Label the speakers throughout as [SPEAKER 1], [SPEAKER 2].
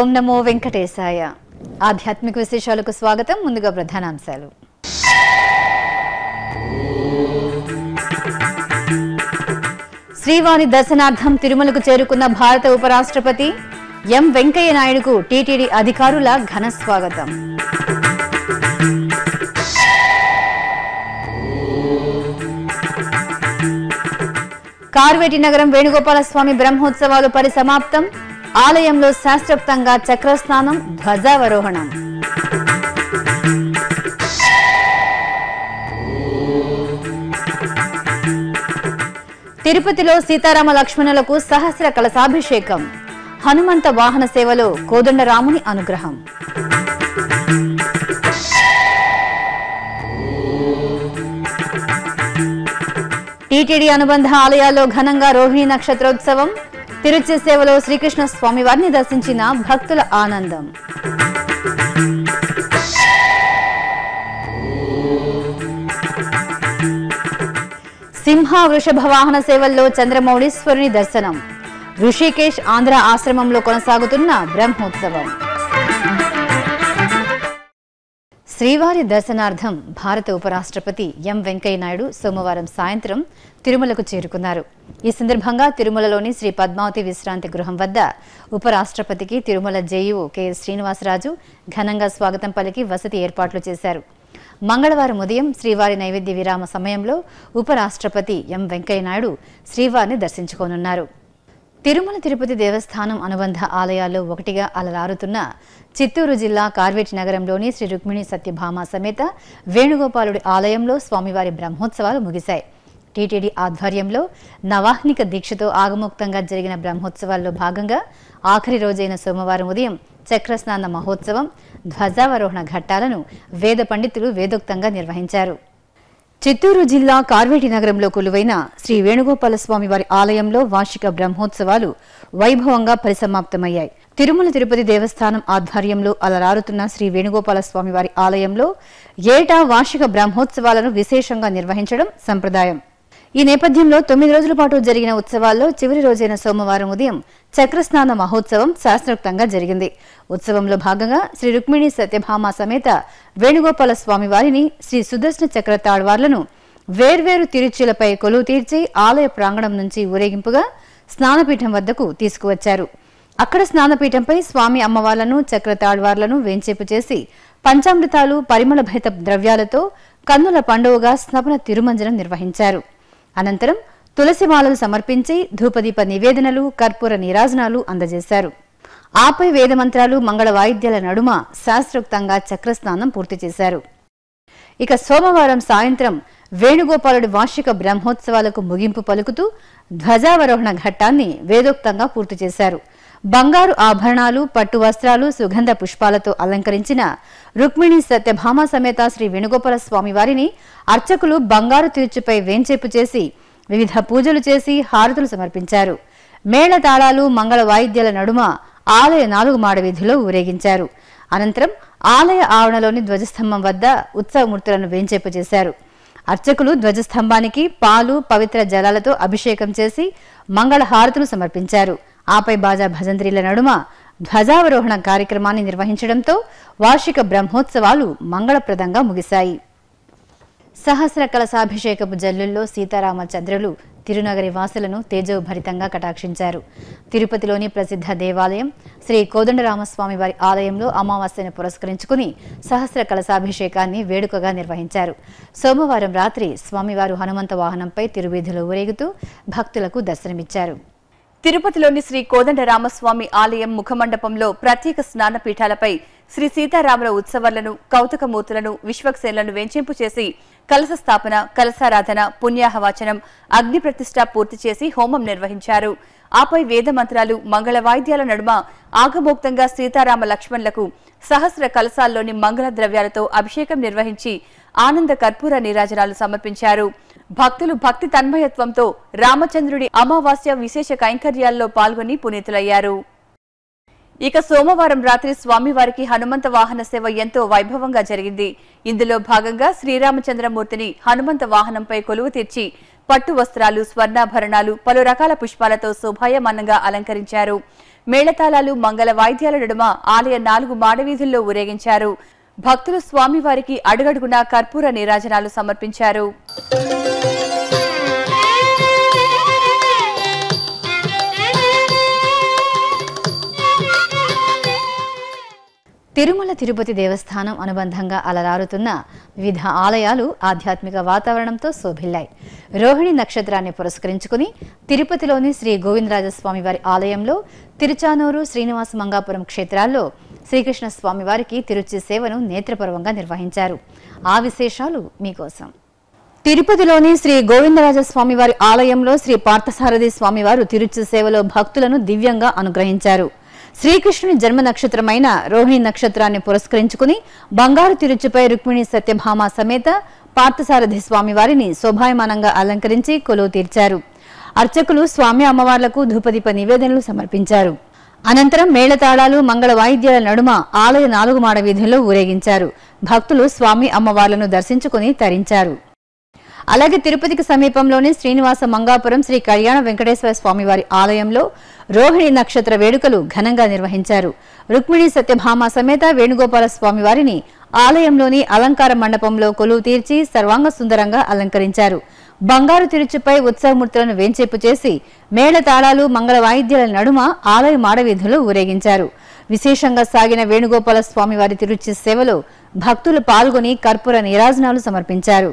[SPEAKER 1] ఓం నమో వెంకటేశాయ ఆధ్యాత్మిక విశేషాలకు స్వాగతం ముందుగా ప్రధానాంశాలు శ్రీవారి దర్శనార్థం తిరుమలకు చేరుకున్న భారత ఉపరాష్ట్రపతి ఎం వెంకయ్య నాయుడుకు టీటీడీ అధికారుల ఘన స్వాగతం కార్వేటి నగరం వేణుగోపాల స్వామి బ్రహ్మోత్సవాలు పరిసమాప్తం ఆలయంలో శాస్త్రోక్తంగా చక్రస్నానం ధ్వజావరోహణం తిరుపతిలో సీతారామ లక్ష్మణులకు సహస్ర కలశాభిషేకం హనుమంత వాహన సేవలో కోదండరాముని అనుగ్రహం టీటీడీ అనుబంధ ఆలయాల్లో ఘనంగా రోహిణి నక్షత్రోత్సవం తిరుచి సేవలో శ్రీకృష్ణ స్వామివారిని దర్శించిన భక్తుల ఆనందం సింహ వృషభ వాహన సేవల్లో చంద్రమౌళీశ్వరుని దర్శనం ఋషికేశ్ ఆంధ్ర ఆశ్రమంలో కొనసాగుతున్న బ్రహ్మోత్సవం శ్రీవారి దర్శనార్థం భారత ఉపరాష్ట్రపతి ఎం వెంకయ్య నాయుడు సోమవారం సాయంత్రం తిరుమలకు చేరుకున్నారు ఈ సందర్భంగా తిరుమలలోని శ్రీ పద్మావతి విశ్రాంతి గృహం వద్ద ఉపరాష్ట్రపతికి తిరుమల జేయూ కెఎస్ శ్రీనివాసరాజు ఘనంగా స్వాగతం పలికి వసతి ఏర్పాట్లు చేశారు మంగళవారం ఉదయం శ్రీవారి నైవేద్య విరామ సమయంలో ఉపరాష్ట్రపతి ఎం వెంకయ్య నాయుడు శ్రీవారిని దర్శించుకోనున్నారు తిరుమల తిరుపతి దేవస్థానం అనుబంధ ఆలయాల్లో ఒకటిగా అలరారుతున్న చిత్తూరు జిల్లా కార్వేటి నగరంలోని శ్రీ రుక్మిణి సత్యభామ సమేత వేణుగోపాలుడి ఆలయంలో స్వామివారి బ్రహ్మోత్సవాలు ముగిశాయి టీటీడీ ఆధ్వర్యంలో నవాహ్నిక దీక్షతో ఆగమోక్తంగా జరిగిన బ్రహ్మోత్సవాల్లో భాగంగా ఆఖరి రోజైన సోమవారం ఉదయం చక్రస్నాన మహోత్సవం ధ్వజావరోహణ ఘట్టాలను వేద పండితులు వేదోక్తంగా నిర్వహించారు చిత్తూరు జిల్లా కార్వేటి నగరంలో కొలువైన శ్రీ వేణుగోపాల స్వామి వారి ఆలయంలో వార్షిక బ్రహ్మోత్సవాలు వైభవంగా పరిసమాప్తమయ్యాయి తిరుమల తిరుపతి దేవస్థానం ఆధ్వర్యంలో అలరారుతున్న శ్రీ వేణుగోపాల స్వామి వారి ఆలయంలో ఏటా వార్షిక బ్రహ్మోత్సవాలను విశేషంగా నిర్వహించడం సంప్రదాయం ఈ నేపథ్యంలో తొమ్మిది రోజుల పాటు జరిగిన ఉత్సవాల్లో చివరి రోజైన సోమవారం ఉదయం చక్రస్నాన మహోత్సవం శాస్త్రోక్తంగా జరిగింది ఉత్సవంలో భాగంగా శ్రీ రుక్మిణి సత్యభామ సమేత వేణుగోపాల స్వామి వారిని శ్రీ సుదర్శన చక్ర తాళ్వార్లను వేర్వేరు తిరుచులపై కొలువు తీర్చి ఆలయ ప్రాంగణం నుంచి ఊరేగింపుగా స్నానపీఠం వద్దకు తీసుకువచ్చారు అక్కడ స్నానపీఠంపై స్వామి అమ్మవార్లను చక్ర తాళ్వార్లను వేంచేపు చేసి పంచామృతాలు పరిమళ భరిత ద్రవ్యాలతో కన్నుల పండువగా స్నపన తిరుమంజనం నిర్వహించారు అనంతరం తులసి మాలలు సమర్పించి ధూపదీప నివేదనలు కర్పూర నీరాజనాలు అందజేశారు ఆపై వేదమంత్రాలు మంగళ వాయిద్యాల నడుమ శాస్త్రోక్తంగా చక్రస్నానం పూర్తి చేశారు ఇక సోమవారం సాయంత్రం వేణుగోపాలుడి వార్షిక బ్రహ్మోత్సవాలకు ముగింపు పలుకుతూ ధ్వజావరోహణ ఘట్టాన్ని వేదోక్తంగా పూర్తి చేశారు బంగారు ఆభరణాలు పట్టు వస్త్రాలు సుగంధ పుష్పాలతో అలంకరించిన రుక్మిణి సత్యభామ సమేత శ్రీ వేణుగోపాల స్వామి వారిని అర్చకులు బంగారు తిరుచుపై వేంచేపు చేసి వివిధ పూజలు చేసి హారతులు సమర్పించారు మేళ తాళాలు మంగళ వాయిద్యాల నడుమ ఆలయ నాలుగు మాడ వీధిలో ఊరేగించారు అనంతరం ఆలయ ఆవరణలోని ధ్వజస్తంభం వద్ద ఉత్సవమూర్తులను వేంచేపు చేశారు అర్చకులు ధ్వజస్తంభానికి పాలు పవిత్ర జలాలతో అభిషేకం చేసి మంగళ హారతులు సమర్పించారు ఆపై బాజా భజంత్రీల నడుమ ధ్వజావరోహణ కార్యక్రమాన్ని నిర్వహించడంతో వార్షిక బ్రహ్మోత్సవాలు మంగళప్రదంగా ముగిశాయి సహస్ర కలశాభిషేకపు జల్లుల్లో సీతారామచంద్రులు తిరునగరి వాసులను తేజోభరితంగా కటాక్షించారు తిరుపతిలోని ప్రసిద్ధ దేవాలయం శ్రీ కోదండరామస్వామి వారి ఆలయంలో అమావాస్యను పురస్కరించుకుని సహస్ర కలశాభిషేకాన్ని వేడుకగా నిర్వహించారు సోమవారం రాత్రి స్వామివారు హనుమంత వాహనంపై తిరువీధిలో ఊరేగుతూ భక్తులకు దర్శనమిచ్చారు
[SPEAKER 2] తిరుపతిలోని శ్రీ కోదండరామస్వామి ఆలయం ముఖమండపంలో ప్రత్యేక స్నానపీఠాలపై శ్రీ సీతారాముల ఉత్సవాలను కౌతుకమూర్తులను విశ్వక్సేన్లను వెంచింపు చేసి కలశ స్థాపన కలశారాధన పుణ్యాహవాచనం అగ్ని ప్రతిష్ట పూర్తి చేసి హోమం నిర్వహించారు ఆపై వేద మంత్రాలు మంగళ వాయిద్యాల నడుమ ఆగమోక్తంగా సీతారామ లక్ష్మణులకు సహస్ర కలశాల్లోని మంగళ ద్రవ్యాలతో అభిషేకం నిర్వహించి ఆనంద కర్పూర నీరాజనాలు సమర్పించారు భక్తులు భక్తి తన్మయత్వంతో రామచంద్రుడి అమావాస్య విశేష కైంకర్యాల్లో పాల్గొని పునీతులయ్యారు ఇక సోమవారం రాత్రి స్వామివారికి హనుమంత వాహన సేవ ఎంతో వైభవంగా జరిగింది ఇందులో భాగంగా శ్రీరామచంద్రమూర్తిని హనుమంత వాహనంపై కొలువు తీర్చి పట్టు వస్త్రాలు స్వర్ణాభరణాలు పలు రకాల పుష్పాలతో శోభాయమానంగా అలంకరించారు మేళతాళాలు మంగళ వాయిద్యాల నడుమ ఆలయ నాలుగు మాడవీధుల్లో ఊరేగించారు భక్తులు స్వామివారికి అడుగడుగునా కర్పూర నీరాజనాలు సమర్పించారు
[SPEAKER 1] తిరుమల తిరుపతి దేవస్థానం అనుబంధంగా అలరారుతున్న వివిధ ఆలయాలు ఆధ్యాత్మిక వాతావరణంతో శోభిల్లాయి రోహిణి నక్షత్రాన్ని పురస్కరించుకుని తిరుపతిలోని శ్రీ గోవిందరాజస్వామి వారి ఆలయంలో తిరుచానూరు శ్రీనివాస మంగాపురం క్షేత్రాల్లో శ్రీకృష్ణ స్వామివారికి తిరుచి సేవను నేత్రపర్వంగా నిర్వహించారు ఆ విశేషాలు మీకోసం తిరుపతిలోని శ్రీ గోవిందరాజ స్వామివారి ఆలయంలో శ్రీ పార్థసారథి స్వామివారు తిరుచి సేవలో భక్తులను దివ్యంగా అనుగ్రహించారు శ్రీకృష్ణుని జన్మ నక్షత్రమైన రోహిణి నక్షత్రాన్ని పురస్కరించుకుని బంగారు తిరుచుపై రుక్మిణి సత్యభామ సమేత పార్థసారథి స్వామివారిని శోభాయమానంగా అలంకరించి కొలువు తీర్చారు అర్చకులు స్వామి అమ్మవార్లకు ధూపదీప నివేదనలు సమర్పించారు అనంతరం మేళతాళాలు మంగళ వాయిద్యాల నడుమ ఆలయ నాలుగు మాడ వీధుల్లో ఊరేగించారు భక్తులు స్వామి అమ్మవార్లను దర్శించుకుని తరించారు అలాగే తిరుపతికి సమీపంలోని శ్రీనివాస మంగాపురం శ్రీ కళ్యాణ వెంకటేశ్వర స్వామివారి ఆలయంలో రోహిణి నక్షత్ర వేడుకలు ఘనంగా నిర్వహించారు రుక్మిణి సత్యభామ సమేత వేణుగోపాల స్వామివారిని ఆలయంలోని అలంకార మండపంలో కొలువు తీర్చి సర్వాంగ సుందరంగా అలంకరించారు బంగారు తిరుచుపై ఉత్సవమూర్తులను వేంచేపు చేసి మేళ తాళాలు మంగళ వాయిద్యాల నడుమ ఆలయ మాడవీధులు ఊరేగించారు విశేషంగా సాగిన వేణుగోపాల స్వామివారి తిరుచి సేవలో భక్తులు పాల్గొని కర్పూర నీరాజనాలు సమర్పించారు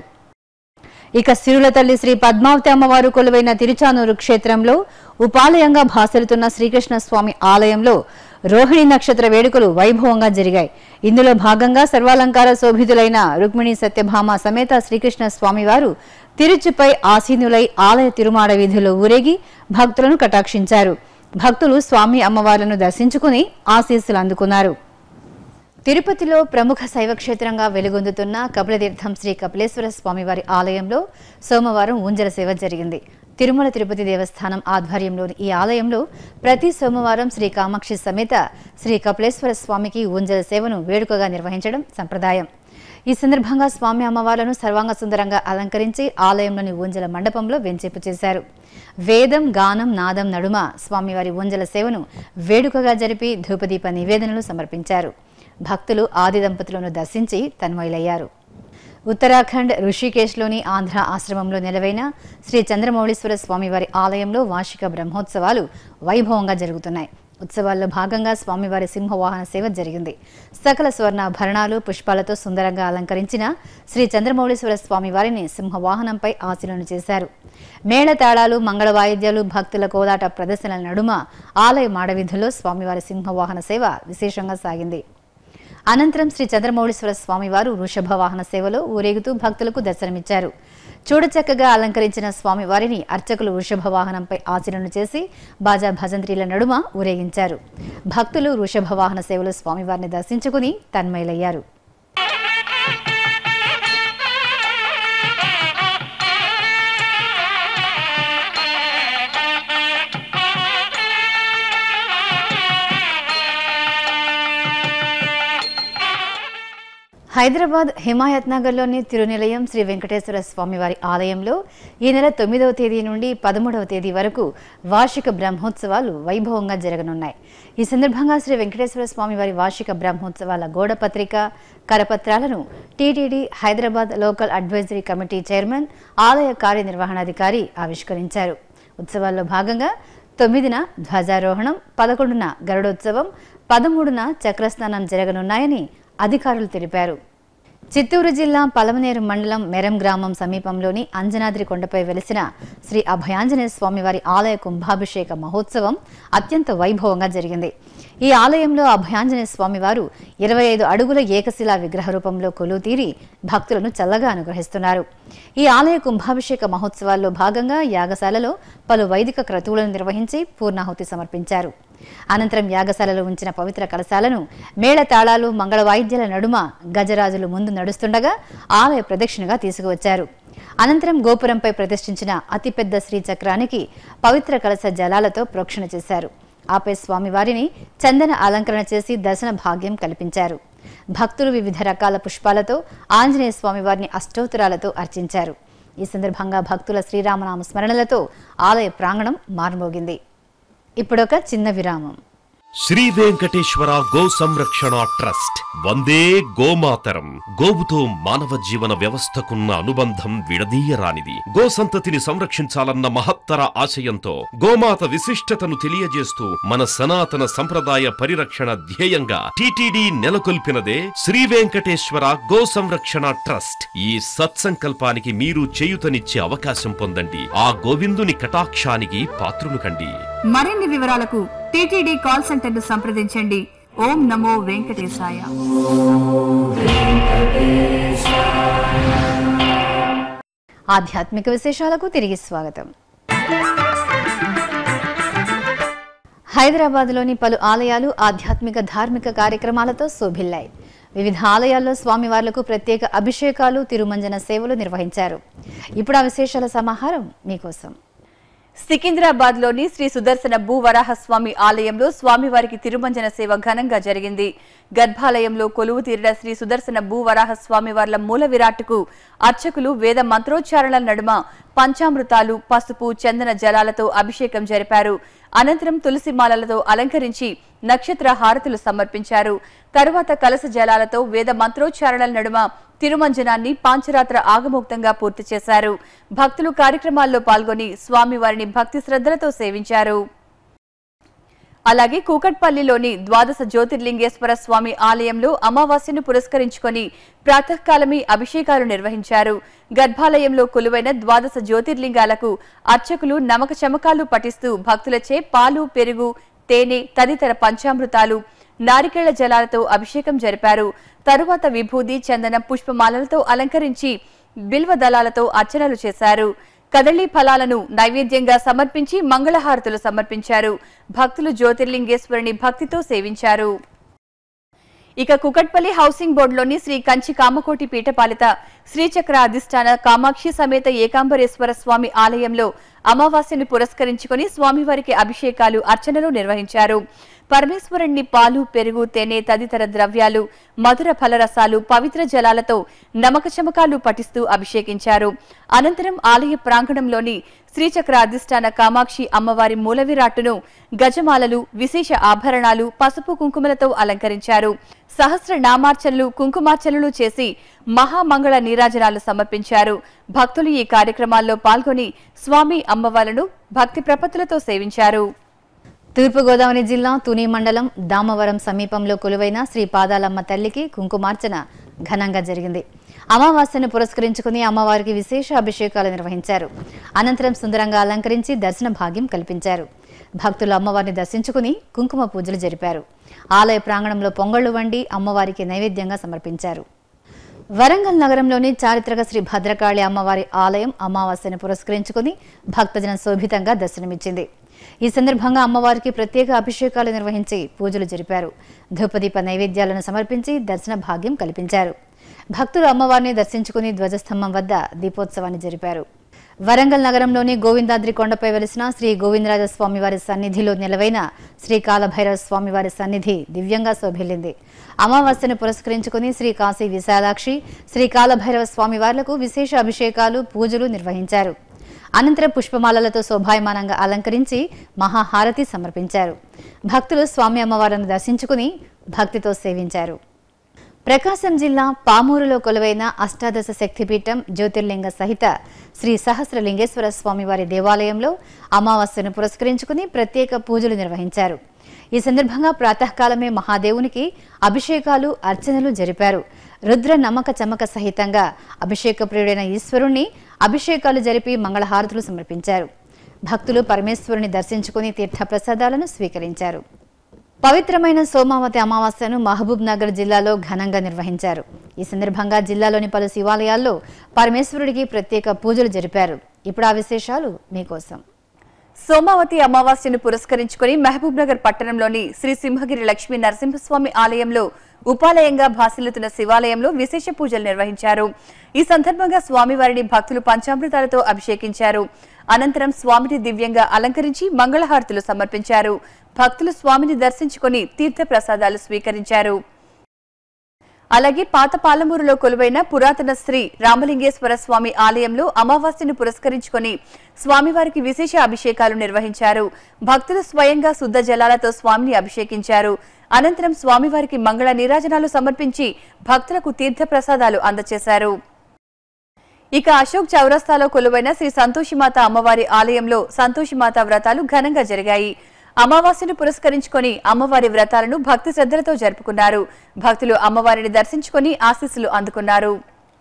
[SPEAKER 1] ఇక సిరుల తల్లి శ్రీ పద్మావతి అమ్మవారు కొలువైన తిరుచానూరు క్షేత్రంలో ఉపాలయంగా భాసలుతున్న శ్రీకృష్ణ స్వామి ఆలయంలో రోహిణి నక్షత్ర వేడుకలు వైభవంగా జరిగాయి ఇందులో భాగంగా సర్వాలంకార శోభితులైన రుక్మిణి సత్యభామ సమేత శ్రీకృష్ణ స్వామివారు తిరుచుపై ఆసీనులై ఆలయ తిరుమాడ వీధిలో ఊరేగి భక్తులను కటాక్షించారు భక్తులు స్వామి అమ్మవార్లను దర్శించుకుని ఆశీస్సులు అందుకున్నారు తిరుపతిలో ప్రముఖ శైవక్షేత్రంగా వెలుగొందుతున్న కపిలతీర్థం శ్రీ కపిలేశ్వర స్వామివారి ఆలయంలో సోమవారం ఊంజల సేవ జరిగింది తిరుమల తిరుపతి దేవస్థానం ఆధ్వర్యంలోని ఈ ఆలయంలో ప్రతి సోమవారం శ్రీ కామాక్షి సమేత శ్రీ కపిలేశ్వర స్వామికి ఊంజల సేవను వేడుకగా నిర్వహించడం సంప్రదాయం ఈ సందర్భంగా స్వామి అమ్మవార్లను సర్వాంగ సుందరంగా అలంకరించి ఆలయంలోని ఊంజల మండపంలో వెంచేపు చేశారు వేదం గానం నాదం నడుమ స్వామివారి ఊంజల సేవను వేడుకగా జరిపి ధూపదీప నివేదనలు సమర్పించారు భక్తులు ఆది దంపతులను దర్శించి తన్మయులయ్యారు ఉత్తరాఖండ్ ఋషికేశ్లోని ఆంధ్ర ఆశ్రమంలో నెలవైన శ్రీ చంద్రమౌళీశ్వర స్వామివారి ఆలయంలో వార్షిక బ్రహ్మోత్సవాలు వైభవంగా జరుగుతున్నాయి ఉత్సవాల్లో భాగంగా స్వామివారి సింహవాహన సేవ జరిగింది సకల స్వర్ణాభరణాలు పుష్పాలతో సుందరంగా అలంకరించిన శ్రీ చంద్రమౌళీశ్వర స్వామివారిని సింహవాహనంపై ఆశీలను చేశారు మేళతాళాలు మంగళ వాయిద్యాలు భక్తుల కోలాట ప్రదర్శనల నడుమ ఆలయ మాడవీధుల్లో స్వామివారి సింహవాహన సేవ విశేషంగా సాగింది అనంతరం శ్రీ చంద్రమౌళీశ్వర స్వామివారు వృషభ వాహన సేవలో ఊరేగుతూ భక్తులకు దర్శనమిచ్చారు చూడచక్కగా అలంకరించిన స్వామివారిని అర్చకులు వృషభ వాహనంపై ఆచరణ చేసి బాజా భజంత్రీల నడుమ ఊరేగించారు భక్తులు వృషభ వాహన సేవలో స్వామివారిని దర్శించుకుని తన్మయులయ్యారు హైదరాబాద్ హిమాయత్ నగర్లోని తిరునిలయం శ్రీ వెంకటేశ్వర స్వామివారి ఆలయంలో ఈ నెల తొమ్మిదవ తేదీ నుండి పదమూడవ తేదీ వరకు వార్షిక బ్రహ్మోత్సవాలు వైభవంగా జరగనున్నాయి ఈ సందర్భంగా శ్రీ వెంకటేశ్వర స్వామివారి వార్షిక బ్రహ్మోత్సవాల గోడపత్రిక కరపత్రాలను TTD Hyderabad local advisory committee chairman ఆలయ కార్యనిర్వహణాధికారి ఆవిష్కరించారు ఉత్సవాల్లో భాగంగా తొమ్మిదిన ధ్వజారోహణం పదకొండున గరుడోత్సవం పదమూడున చక్రస్నానం జరగనున్నాయని అధికారులు తెలిపారు చిత్తూరు జిల్లా పలమనేరు మండలం మెరం గ్రామం సమీపంలోని అంజనాద్రి కొండపై వెలిసిన శ్రీ అభయాంజనేయ స్వామివారి ఆలయ కుంభాభిషేక మహోత్సవం అత్యంత వైభవంగా జరిగింది ఈ ఆలయంలో అభయాంజనేయ స్వామివారు ఇరవై ఐదు అడుగుల ఏకశిలా విగ్రహ రూపంలో కొలువు తీరి భక్తులను చల్లగా అనుగ్రహిస్తున్నారు ఈ ఆలయ కుంభాభిషేక మహోత్సవాల్లో భాగంగా యాగశాలలో పలు వైదిక క్రతువులను నిర్వహించి పూర్ణాహుతి సమర్పించారు అనంతరం యాగశాలలో ఉంచిన పవిత్ర కలశాలను మేళ తాళాలు మంగళ వాయిద్యాల నడుమ గజరాజులు ముందు నడుస్తుండగా ఆలయ ప్రదక్షిణగా తీసుకువచ్చారు అనంతరం గోపురంపై ప్రతిష్ఠించిన అతిపెద్ద శ్రీచక్రానికి పవిత్ర కలశ జలాలతో ప్రోక్షణ చేశారు ఆపై స్వామివారిని చందన అలంకరణ చేసి దర్శన భాగ్యం కల్పించారు భక్తులు వివిధ రకాల పుష్పాలతో ఆంజనేయ స్వామివారిని అష్టోత్తరాలతో అర్చించారు ఈ సందర్భంగా భక్తుల శ్రీరామనామ స్మరణలతో ఆలయ ప్రాంగణం మారుమోగింది ఇప్పుడొక చిన్న విరామం
[SPEAKER 3] శ్రీ వెంకటేశ్వర గో సంరక్షణ ట్రస్ట్ వందే గోమాతరం గోవుతో మానవ జీవన వ్యవస్థకున్న అనుబంధం విడదీయరానిది గో సంతతిని సంరక్షించాలన్న మహత్తర ఆశయంతో గోమాత విశిష్టతను తెలియజేస్తూ మన సనాతన సంప్రదాయ పరిరక్షణ ధ్యేయంగా టిటిడి నెలకొల్పినదే శ్రీ వెంకటేశ్వర గో సంరక్షణ ట్రస్ట్ ఈ సత్సంకల్పానికి మీరు చేయుతనిచ్చే అవకాశం పొందండి ఆ గోవిందుని కటాక్షానికి పాత్రులు కండి
[SPEAKER 2] మరిన్ని వివరాలకు టీటీడీ కాల్ సెంటర్ ను సంప్రదించండి ఓం నమో వెంకటేశాయ
[SPEAKER 1] ఆధ్యాత్మిక విశేషాలకు తిరిగి స్వాగతం హైదరాబాద్లోని పలు ఆలయాలు ఆధ్యాత్మిక ధార్మిక కార్యక్రమాలతో శోభిల్లాయి వివిధ ఆలయాల్లో స్వామివార్లకు ప్రత్యేక అభిషేకాలు తిరుమంజన సేవలు నిర్వహించారు ఇప్పుడు ఆ విశేషాల సమాహారం మీకోసం
[SPEAKER 2] సికింద్రాబాద్ లోని శ్రీ సుదర్శన భూవరాహస్వామి ఆలయంలో స్వామివారికి తిరుమంజన సేవ ఘనంగా జరిగింది గర్భాలయంలో కొలువు తీరిన శ్రీ సుదర్శన భూవరాహస్వామి వార్ల మూల విరాట్కు అర్చకులు వేద మంత్రోచ్చారణల నడుమ పంచామృతాలు పసుపు చందన జలాలతో అభిషేకం జరిపారు అనంతరం తులసి మాలలతో అలంకరించి నక్షత్ర హారతులు సమర్పించారు తరువాత కలస జలాలతో వేద మంత్రోచ్చారణల నడుమ తిరుమంజనాన్ని పాంచరాత్ర ఆగమోక్తంగా పూర్తి చేశారు భక్తులు కార్యక్రమాల్లో పాల్గొని స్వామివారిని భక్తి శ్రద్ధలతో సేవించారు అలాగే కూకట్పల్లిలోని ద్వాదశ జ్యోతిర్లింగేశ్వర స్వామి ఆలయంలో అమావాస్యను పురస్కరించుకొని ప్రాతకాలమే అభిషేకాలు నిర్వహించారు గర్భాలయంలో కొలువైన ద్వాదశ జ్యోతిర్లింగాలకు అర్చకులు నమక చమకాలు పఠిస్తూ భక్తులచే పాలు పెరుగు తేనె తదితర పంచామృతాలు నారికేళ్ల జలాలతో అభిషేకం జరిపారు తరువాత విభూది చందన పుష్పమాలలతో అలంకరించి బిల్వ దళాలతో అర్చనలు చేశారు కదళీ ఫలాలను నైవేద్యంగా సమర్పించి మంగళహారతులు సమర్పించారు భక్తులు జ్యోతిర్లింగేశ్వరుని భక్తితో సేవించారు ఇక కుకట్పల్లి హౌసింగ్ బోర్డులోని శ్రీ కంచి కామకోటి పీఠపాలిత శ్రీచక్ర అధిష్టాన కామాక్షి సమేత ఏకాంబరేశ్వర స్వామి ఆలయంలో అమావాస్యను పురస్కరించుకొని స్వామివారికి అభిషేకాలు అర్చనలు నిర్వహించారు పరమేశ్వరుణ్ణి పాలు పెరుగు తేనె తదితర ద్రవ్యాలు మధుర ఫలరసాలు పవిత్ర జలాలతో నమకచమకాలు పఠిస్తూ అభిషేకించారు అనంతరం ఆలయ ప్రాంగణంలోని శ్రీచక్ర అధిష్టాన కామాక్షి అమ్మవారి మూల విరాట్టును గజమాలలు విశేష ఆభరణాలు పసుపు కుంకుమలతో అలంకరించారు సహస్ర నామార్చనలు కుంకుమార్చనలు చేసి మహామంగళ నీరాజనాలు సమర్పించారు భక్తులు ఈ కార్యక్రమాల్లో పాల్గొని స్వామి అమ్మవార్లను భక్తి ప్రపత్తులతో సేవించారు
[SPEAKER 1] తూర్పుగోదావరి జిల్లా తుని మండలం దామవరం సమీపంలో కొలువైన శ్రీ పాదాలమ్మ తల్లికి కుంకుమార్చన ఘనంగా జరిగింది అమావాస్యను పురస్కరించుకుని అమ్మవారికి విశేష అభిషేకాలు నిర్వహించారు అనంతరం సుందరంగా అలంకరించి దర్శన భాగ్యం కల్పించారు భక్తులు అమ్మవారిని దర్శించుకుని కుంకుమ పూజలు జరిపారు ఆలయ ప్రాంగణంలో పొంగళ్లు వండి అమ్మవారికి నైవేద్యంగా సమర్పించారు వరంగల్ నగరంలోని చారిత్రక శ్రీ భద్రకాళి అమ్మవారి ఆలయం అమావాస్యను పురస్కరించుకుని భక్తజన శోభితంగా దర్శనమిచ్చింది ఈ సందర్భంగా అమ్మవారికి ప్రత్యేక అభిషేకాలు నిర్వహించి పూజలు జరిపారు ధూపదీప నైవేద్యాలను సమర్పించి దర్శన భాగ్యం కల్పించారు భక్తులు అమ్మవారిని దర్శించుకుని ధ్వజస్తంభం వద్ద దీపోత్సవాన్ని జరిపారు వరంగల్ నగరంలోని గోవిందాద్రి కొండపై వెలిసిన శ్రీ గోవిందరాజ స్వామివారి సన్నిధిలో నిలవైన శ్రీ కాలభైరవ స్వామివారి సన్నిధి దివ్యంగా శోభిల్లింది అమావాస్యను పురస్కరించుకుని శ్రీ కాశీ విశాలాక్షి శ్రీ కాలభైరవ స్వామివార్లకు విశేష అభిషేకాలు పూజలు నిర్వహించారు అనంతరం పుష్పమాలలతో శోభాయమానంగా అలంకరించి మహాహారతి సమర్పించారు భక్తులు స్వామి అమ్మవారిని దర్శించుకుని భక్తితో సేవించారు ప్రకాశం జిల్లా పామూరులో కొలువైన అష్టాదశ శక్తిపీఠం జ్యోతిర్లింగ సహిత శ్రీ సహస్రలింగేశ్వర స్వామివారి దేవాలయంలో అమావాస్యను పురస్కరించుకుని ప్రత్యేక పూజలు నిర్వహించారు ఈ సందర్భంగా ప్రాతకాలమే మహాదేవునికి అభిషేకాలు అర్చనలు జరిపారు రుద్ర నమ్మక చమక సహితంగా అభిషేక ప్రియుడైన ఈశ్వరుణ్ణి అభిషేకాలు జరిపి మంగళహారతులు సమర్పించారు భక్తులు పరమేశ్వరుని దర్శించుకుని తీర్థప్రసాదాలను స్వీకరించారు పవిత్రమైన సోమావతి అమావాస్యను మహబూబ్ నగర్ జిల్లాలో ఘనంగా నిర్వహించారు ఈ సందర్భంగా జిల్లాలోని పలు శివాలయాల్లో పరమేశ్వరుడికి ప్రత్యేక పూజలు జరిపారు ఇప్పుడు ఆ విశేషాలు మీకోసం
[SPEAKER 2] సోమావతి అమావాస్యను పురస్కరించుకుని మహబూబ్ నగర్ పట్టణంలోని శ్రీ సింహగిరి లక్ష్మీ నరసింహస్వామి ఆలయంలో ఉపాలయంగా భాసిల్లుతున్న శివాలయంలో విశేష పూజలు నిర్వహించారు ఈ సందర్భంగా స్వామివారిని భక్తులు పంచామృతాలతో అభిషేకించారు అనంతరం స్వామిని దివ్యంగా అలంకరించి మంగళహారతులు సమర్పించారు భక్తులు స్వామిని దర్శించుకుని తీర్థ ప్రసాదాలు స్వీకరించారు అలాగే పాత పాలమూరులో కొలువైన పురాతన శ్రీ రామలింగేశ్వర స్వామి ఆలయంలో అమావాస్యను పురస్కరించుకొని స్వామివారికి విశేష అభిషేకాలు నిర్వహించారు భక్తులు స్వయంగా శుద్ధ జలాలతో స్వామిని అభిషేకించారు అనంతరం స్వామివారికి మంగళ నీరాజనాలు సమర్పించి భక్తులకు తీర్థప్రసాదాలు అందజేశారు ఇక అశోక్ చౌరస్తాలో కొలువైన శ్రీ సంతోషిమాత అమ్మవారి ఆలయంలో సంతోషిమాత వ్రతాలు ఘనంగా జరిగాయి అమావాస్యను పురస్కరించుకొని అమ్మవారి వ్రతాలను భక్తి శ్రద్ధలతో జరుపుకున్నారు భక్తులు అమ్మవారిని దర్శించుకొని ఆశీస్సులు అందుకున్నారు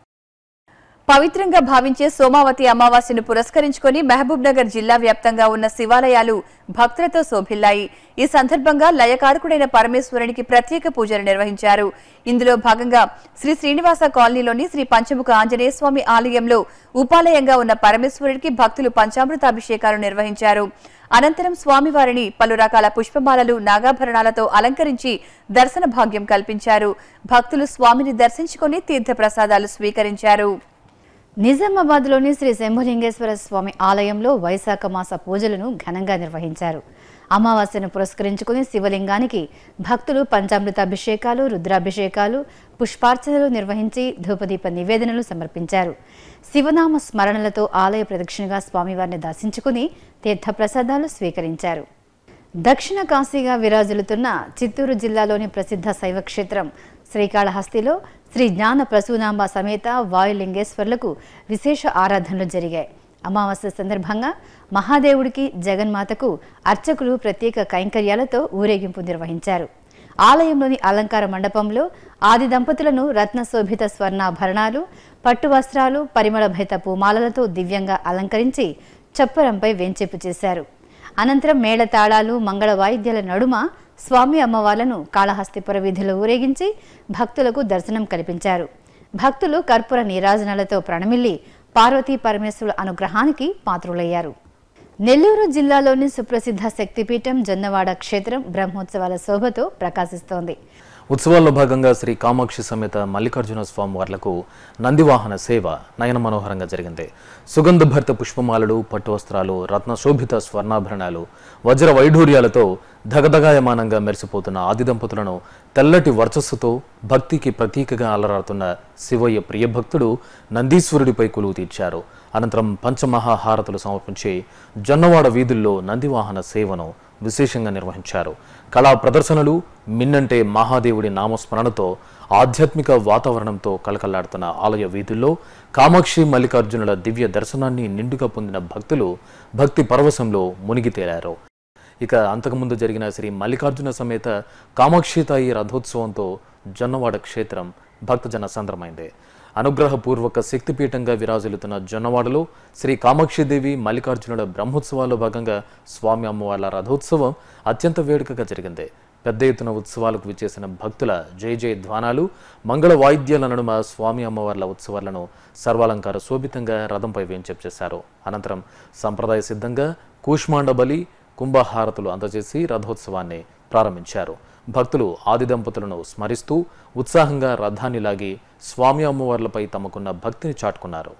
[SPEAKER 2] పవిత్రంగా భావించే సోమావతి అమావాస్యను పురస్కరించుకొని మహబూబ్ నగర్ జిల్లా వ్యాప్తంగా ఉన్న శివాలయాలు భక్తులతో శోభిల్లాయి ఈ సందర్భంగా లయకారకుడైన పరమేశ్వరునికి ప్రత్యేక పూజలు నిర్వహించారు ఇందులో భాగంగా శ్రీ శ్రీనివాస కాలనీలోని శ్రీ పంచముఖ ఆంజనేయ స్వామి ఆలయంలో ఉపాలయంగా ఉన్న పరమేశ్వరుడికి భక్తులు పంచామృతాభిషేకాలు నిర్వహించారు అనంతరం స్వామివారిని పలు రకాల పుష్పమాలలు నాగాభరణాలతో అలంకరించి దర్శన భాగ్యం కల్పించారు భక్తులు స్వామిని దర్శించుకొని తీర్థప్రసాదాలు స్వీకరించారు
[SPEAKER 1] నిజామాబాద్లోని శ్రీ శంభులింగేశ్వర స్వామి ఆలయంలో వైశాఖ మాస పూజలను ఘనంగా నిర్వహించారు అమావాస్యను పురస్కరించుకుని శివలింగానికి భక్తులు పంచామృత అభిషేకాలు రుద్రాభిషేకాలు పుష్పార్చనలు నిర్వహించి ధూపదీప నివేదనలు సమర్పించారు శివనామ స్మరణలతో ఆలయ ప్రదక్షిణగా స్వామివారిని దర్శించుకుని తీర్థప్రసాదాలు స్వీకరించారు దక్షిణ కాశీగా విరాజిల్లుతున్న చిత్తూరు జిల్లాలోని ప్రసిద్ధ శైవ క్షేత్రం శ్రీకాళహస్తిలో శ్రీ జ్ఞాన ప్రసూనాంబ సమేత వాయులింగేశ్వర్లకు విశేష ఆరాధనలు జరిగాయి అమావాస్య సందర్భంగా మహాదేవుడికి జగన్మాతకు అర్చకులు ప్రత్యేక కైంకర్యాలతో ఊరేగింపు నిర్వహించారు ఆలయంలోని అలంకార మండపంలో ఆది దంపతులను రత్నశోభిత స్వర్ణాభరణాలు పట్టు వస్త్రాలు పరిమళ భైత పూమాలలతో దివ్యంగా అలంకరించి చప్పరంపై వెంచేపు చేశారు అనంతరం మేళతాళాలు మంగళ వాయిద్యాల నడుమ స్వామి అమ్మవార్లను కాళహస్తిపుర వీధిలో ఊరేగించి భక్తులకు దర్శనం కల్పించారు భక్తులు కర్పూర నీరాజనాలతో ప్రణమిల్లి పార్వతీ పరమేశ్వరుల అనుగ్రహానికి పాత్రులయ్యారు నెల్లూరు జిల్లాలోని సుప్రసిద్ధ శక్తిపీఠం జొన్నవాడ క్షేత్రం బ్రహ్మోత్సవాల శోభతో ప్రకాశిస్తోంది
[SPEAKER 4] ఉత్సవాల్లో భాగంగా శ్రీ కామాక్షి సమేత మల్లికార్జున స్వామి వార్లకు నందివాహన సేవ నయన మనోహరంగా జరిగింది సుగంధ భర్త పుష్పమాలలు పట్టు వస్త్రాలు రత్నశోభిత స్వర్ణాభరణాలు వజ్ర వైఢూర్యాలతో ధగధగాయమానంగా మెరిసిపోతున్న ఆది దంపతులను తెల్లటి వర్చస్సుతో భక్తికి ప్రతీకగా అలరాడుతున్న శివయ్య ప్రియభక్తుడు నందీశ్వరుడిపై కొలువు తీర్చారు అనంతరం పంచమహాహారతులు సమర్పించి జొన్నవాడ వీధుల్లో నందివాహన సేవను విశేషంగా నిర్వహించారు కళా ప్రదర్శనలు మిన్నంటే మహాదేవుడి నామస్మరణతో ఆధ్యాత్మిక వాతావరణంతో కలకల్లాడుతున్న ఆలయ వీధుల్లో కామాక్షి మల్లికార్జునుల దివ్య దర్శనాన్ని నిండుగా పొందిన భక్తులు భక్తి పరవశంలో మునిగి తేలారు ఇక అంతకుముందు జరిగిన శ్రీ మల్లికార్జున సమేత కామాక్షితాయి రథోత్సవంతో జొన్నవాడ క్షేత్రం భక్తజన సంద్రమైంది అనుగ్రహపూర్వక శక్తిపీఠంగా విరాజిల్లుతున్న జొన్నవాడలో శ్రీ కామాక్షిదేవి మల్లికార్జునుల బ్రహ్మోత్సవాల్లో భాగంగా స్వామి అమ్మవార్ల రథోత్సవం అత్యంత వేడుకగా జరిగింది పెద్ద ఎత్తున ఉత్సవాలకు విచ్చేసిన భక్తుల జయ జయ ధ్వానాలు మంగళ వాయిద్యాల నడుమ స్వామి అమ్మవార్ల ఉత్సవాలను సర్వాలంకార శోభితంగా రథంపై వేంచేపు చేశారు అనంతరం సంప్రదాయ సిద్ధంగా కూష్మాండ బలి కుంభహారతులు అందజేసి రథోత్సవాన్ని ప్రారంభించారు భక్తులు ఆది దంపతులను స్మరిస్తూ ఉత్సాహంగా రథాన్ని లాగి స్వామి అమ్మవార్లపై తమకున్న భక్తిని చాటుకున్నారు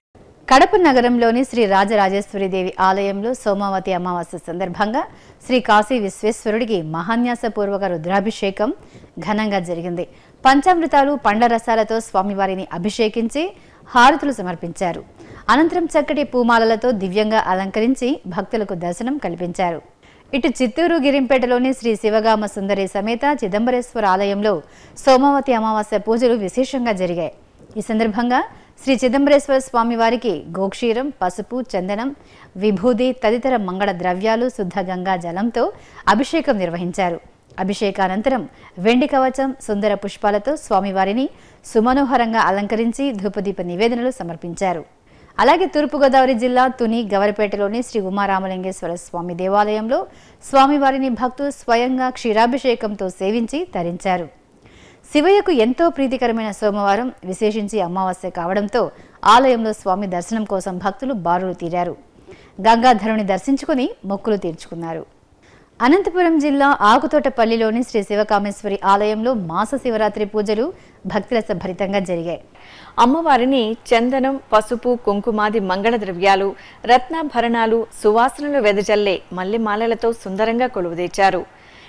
[SPEAKER 1] కడప నగరంలోని శ్రీ రాజరాజేశ్వరిదేవి ఆలయంలో సోమావతి అమావాస్య సందర్భంగా శ్రీ కాశీ విశ్వేశ్వరుడికి మహాన్యాసపూర్వక రుద్రాభిషేకం ఘనంగా జరిగింది పంచామృతాలు పండ్ల రసాలతో స్వామివారిని అభిషేకించి హారతులు సమర్పించారు అనంతరం చక్కటి పూమాలలతో దివ్యంగా అలంకరించి భక్తులకు దర్శనం కల్పించారు ఇటు చిత్తూరు గిరింపేటలోని శ్రీ శివగామ సుందరి సమేత చిదంబరేశ్వర ఆలయంలో సోమావతి అమావాస్య పూజలు విశేషంగా జరిగాయి ఈ సందర్భంగా శ్రీ చిదంబరేశ్వర స్వామి వారికి గోక్షీరం పసుపు చందనం విభూది తదితర మంగళ ద్రవ్యాలు శుద్ధ గంగా జలంతో అభిషేకం నిర్వహించారు అభిషేకానంతరం వెండి కవచం సుందర పుష్పాలతో స్వామివారిని సుమనోహరంగా అలంకరించి ధూపదీప నివేదనలు సమర్పించారు అలాగే తూర్పుగోదావరి జిల్లా తుని గవరపేటలోని శ్రీ ఉమారామలింగేశ్వర స్వామి దేవాలయంలో స్వామివారిని భక్తులు స్వయంగా క్షీరాభిషేకంతో సేవించి తరించారు శివయ్యకు ఎంతో ప్రీతికరమైన సోమవారం విశేషించి అమావాస్య కావడంతో ఆలయంలో స్వామి దర్శనం కోసం భక్తులు బారులు తీరారు గంగాధరుని దర్శించుకుని మొక్కులు తీర్చుకున్నారు అనంతపురం జిల్లా ఆకుతోటపల్లిలోని శ్రీ శివకామేశ్వరి ఆలయంలో మాస శివరాత్రి పూజలు భక్తిరస భరితంగా జరిగాయి
[SPEAKER 5] అమ్మవారిని చందనం పసుపు కుంకుమాది మంగళ ద్రవ్యాలు రత్నాభరణాలు సువాసనలు వెదజల్లే మల్లెమాలలతో సుందరంగా కొలువుదీర్చారు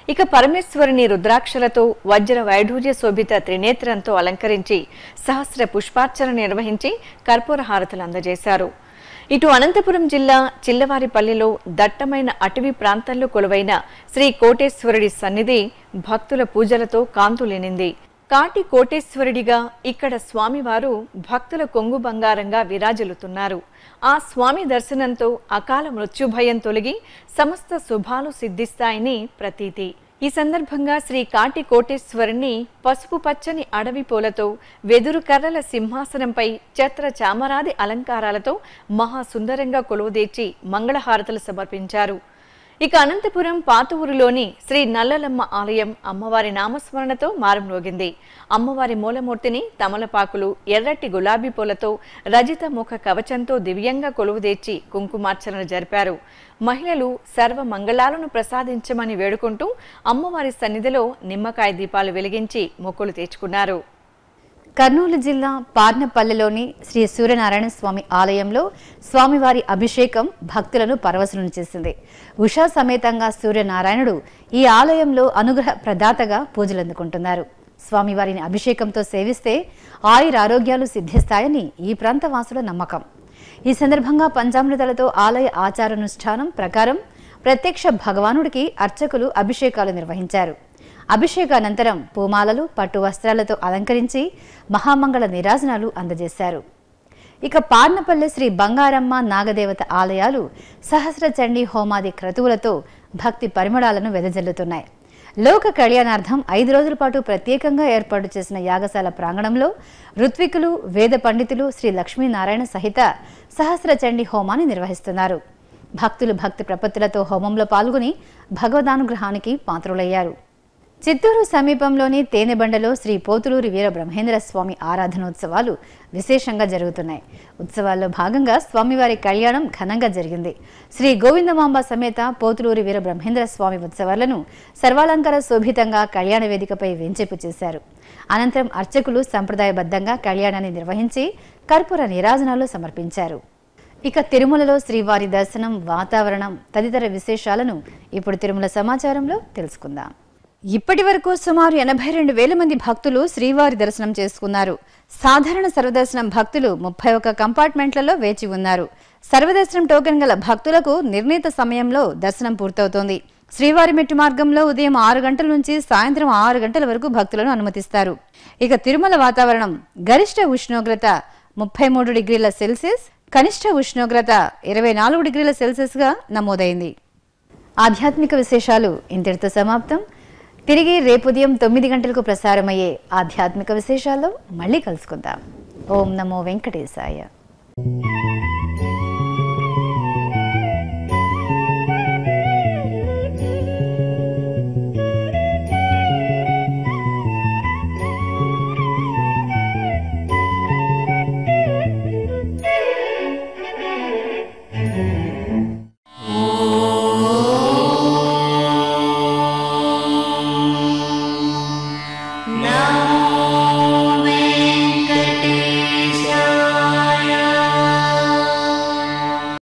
[SPEAKER 5] ఇక పరమేశ్వరుని రుద్రాక్షలతో వజ్ర వైఢూర్య శోభిత త్రినేత్రంతో అలంకరించి సహస్ర పుష్పార్చన నిర్వహించి కర్పూర హారతులు అందజేశారు ఇటు అనంతపురం జిల్లా చిల్లవారిపల్లిలో దట్టమైన అటవీ ప్రాంతంలో కొలువైన శ్రీ కోటేశ్వరుడి సన్నిధి భక్తుల పూజలతో కాంతులేనింది కాటి కోటేశ్వరుడిగా ఇక్కడ స్వామివారు భక్తుల కొంగు బంగారంగా విరాజిల్లుతున్నారు ఆ స్వామి దర్శనంతో అకాల మృత్యుభయం తొలగి సమస్త శుభాలు సిద్ధిస్తాయని ప్రతీతి ఈ సందర్భంగా శ్రీ కాటి కోటేశ్వరుని పసుపు పచ్చని అడవి పూలతో వెదురు కర్రల సింహాసనంపై ఛత్ర చామరాది అలంకారాలతో మహాసుందరంగా కొలువుదీర్చి మంగళహారతులు సమర్పించారు ఇక అనంతపురం పాతూరులోని శ్రీ నల్లలమ్మ ఆలయం అమ్మవారి నామస్మరణతో మారుమ్రోగింది అమ్మవారి మూలమూర్తిని తమలపాకులు ఎర్రటి గులాబీ పూలతో రజిత ముఖ కవచంతో దివ్యంగా కొలువుదీర్చి కుంకుమార్చన జరిపారు మహిళలు సర్వ మంగళాలను ప్రసాదించమని వేడుకుంటూ అమ్మవారి సన్నిధిలో నిమ్మకాయ దీపాలు వెలిగించి మొక్కులు తెచ్చుకున్నారు
[SPEAKER 1] కర్నూలు జిల్లా పార్నపల్లెలోని శ్రీ సూర్యనారాయణ స్వామి ఆలయంలో స్వామివారి అభిషేకం భక్తులను పరవశులను చేసింది ఉషా సమేతంగా సూర్యనారాయణుడు ఈ ఆలయంలో అనుగ్రహ ప్రదాతగా పూజలు అందుకుంటున్నారు స్వామివారిని అభిషేకంతో సేవిస్తే ఆయుర ఆరోగ్యాలు సిద్ధిస్తాయని ఈ ప్రాంత వాసుల నమ్మకం ఈ సందర్భంగా పంచామృతాలతో ఆలయ ఆచారానుష్ఠానం ప్రకారం ప్రత్యక్ష భగవానుడికి అర్చకులు అభిషేకాలు నిర్వహించారు అభిషేకానంతరం పూమాలలు పట్టు వస్త్రాలతో అలంకరించి మహామంగళ నిరాజనాలు అందజేశారు ఇక పార్నపల్లె శ్రీ బంగారమ్మ నాగదేవత ఆలయాలు సహస్ర చండీ హోమాది క్రతువులతో భక్తి పరిమళాలను వెదజల్లుతున్నాయి లోక కళ్యాణార్థం ఐదు రోజుల పాటు ప్రత్యేకంగా ఏర్పాటు చేసిన యాగశాల ప్రాంగణంలో ఋత్వికులు వేద పండితులు శ్రీ లక్ష్మీనారాయణ సహిత సహస్ర చండీ హోమాన్ని నిర్వహిస్తున్నారు భక్తులు భక్తి ప్రపత్తులతో హోమంలో పాల్గొని భగవదానుగ్రహానికి పాత్రులయ్యారు చిత్తూరు సమీపంలోని తేనెబండలో శ్రీ పోతులూరి వీర బ్రహ్మేంద్ర స్వామి ఆరాధనోత్సవాలు విశేషంగా జరుగుతున్నాయి ఉత్సవాల్లో భాగంగా స్వామివారి కళ్యాణం ఘనంగా జరిగింది శ్రీ గోవిందమాంబ సమేత పోతులూరి వీర బ్రహ్మేంద్ర స్వామి ఉత్సవాలను సర్వాలంకార శోభితంగా కళ్యాణ వేదికపై వెంచేపు చేశారు అనంతరం అర్చకులు సంప్రదాయబద్ధంగా కళ్యాణాన్ని నిర్వహించి కర్పూర నీరాజనాలు సమర్పించారు ఇక తిరుమలలో శ్రీవారి దర్శనం వాతావరణం తదితర విశేషాలను ఇప్పుడు తిరుమల సమాచారంలో తెలుసుకుందాం ఇప్పటి వరకు సుమారు ఎనభై రెండు వేల మంది భక్తులు శ్రీవారి దర్శనం చేసుకున్నారు సాధారణ సర్వదర్శనం భక్తులు ముప్పై ఒక్క కంపార్ట్మెంట్లలో వేచి ఉన్నారు సర్వదర్శనం టోకెన్ గల భక్తులకు నిర్ణీత సమయంలో దర్శనం పూర్తవుతోంది శ్రీవారి మెట్టు మార్గంలో ఉదయం ఆరు గంటల నుంచి సాయంత్రం ఆరు గంటల వరకు భక్తులను అనుమతిస్తారు ఇక తిరుమల వాతావరణం గరిష్ట ఉష్ణోగ్రత ముప్పై మూడు డిగ్రీల సెల్సియస్ కనిష్ట ఉష్ణోగ్రత ఇరవై నాలుగు డిగ్రీల సెల్సియస్గా నమోదైంది ఆధ్యాత్మిక విశేషాలు ఇంతటితో సమాప్తం తిరిగి రేపు ఉదయం తొమ్మిది గంటలకు ప్రసారమయ్యే ఆధ్యాత్మిక విశేషాల్లో మళ్ళీ కలుసుకుందాం ఓం నమో వెంకటేశాయ